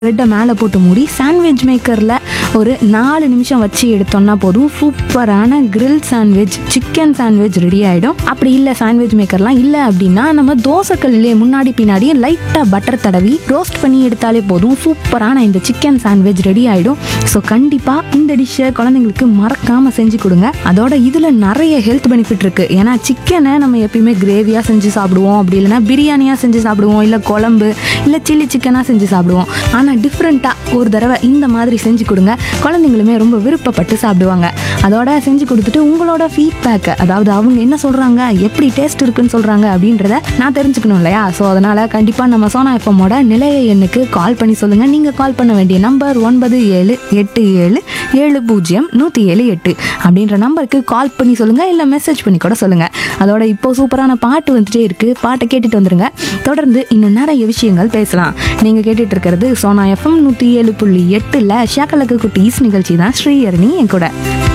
ப்ரெட்டை மேலே போட்டு மூடி சாண்ட்விச் மேக்கரில் ஒரு நாலு நிமிஷம் வச்சு எடுத்தோம்னா போதும் சூப்பரான grill sandwich chicken sandwich ready ஆகிடும் அப்படி இல்லை சாண்ட்விச் மேக்கர்லாம் இல்லை அப்படின்னா நம்ம தோசைக்கல்லே முன்னாடி பின்னாடி லைட்டாக பட்டர் தடவி ரோஸ்ட் பண்ணி எடுத்தாலே போதும் சூப்பரான இந்த சிக்கன் சாண்ட்விச் ரெடி ஆகிடும் ஸோ கண்டிப்பாக இந்த டிஷ்ஷை குழந்தைங்களுக்கு மறக்காமல் செஞ்சு கொடுங்க அதோட இதில் நிறைய ஹெல்த் பெனிஃபிட் இருக்குது ஏன்னா சிக்கனை நம்ம எப்பயுமே கிரேவியாக செஞ்சு சாப்பிடுவோம் அப்படி இல்லைன்னா பிரியாணியாக செஞ்சு சாப்பிடுவோம் இல்லை குழம்பு இல்லை சில்லி சிக்கனாக செஞ்சு சாப்பிடுவோம் ஆனால் டிஃப்ரெண்ட்டாக ஒரு தடவை இந்த மாதிரி செஞ்சு கொடுங்க குழந்தைங்களுமே ரொம்ப விருப்பப்பட்டு சாப்பிடுவாங்க அதோட செஞ்சு கொடுத்துட்டு உங்களோட ஃபீட்பேக்கை அதாவது அவங்க என்ன சொல்கிறாங்க எப்படி டேஸ்ட் இருக்குன்னு சொல்கிறாங்க அப்படின்றத நான் தெரிஞ்சுக்கணும் இல்லையா ஸோ அதனால் கண்டிப்பாக நம்ம சோனா எஃப்எம்மோட நிலைய எண்ணுக்கு கால் பண்ணி சொல்லுங்கள் நீங்கள் கால் பண்ண வேண்டிய நம்பர் ஒன்பது ஏழு எட்டு ஏழு ஏழு பூஜ்ஜியம் நூற்றி ஏழு எட்டு அப்படின்ற நம்பருக்கு கால் பண்ணி சொல்லுங்கள் இல்லை மெசேஜ் பண்ணி கூட சொல்லுங்கள் அதோட இப்போ சூப்பரான பாட்டு வந்துட்டே இருக்குது பாட்டை கேட்டுட்டு வந்துருங்க தொடர்ந்து இன்னும் நிறைய விஷயங்கள் பேசலாம் நீங்கள் கேட்டுட்டு இருக்கிறது சோனா எஃப்எம் நூற்றி ஏழு புள்ளி எட்டில் ஷாக்கலக்கு குட்டீஸ் நிகழ்ச்சி தான் ஸ்ரீஹரணி என் கூட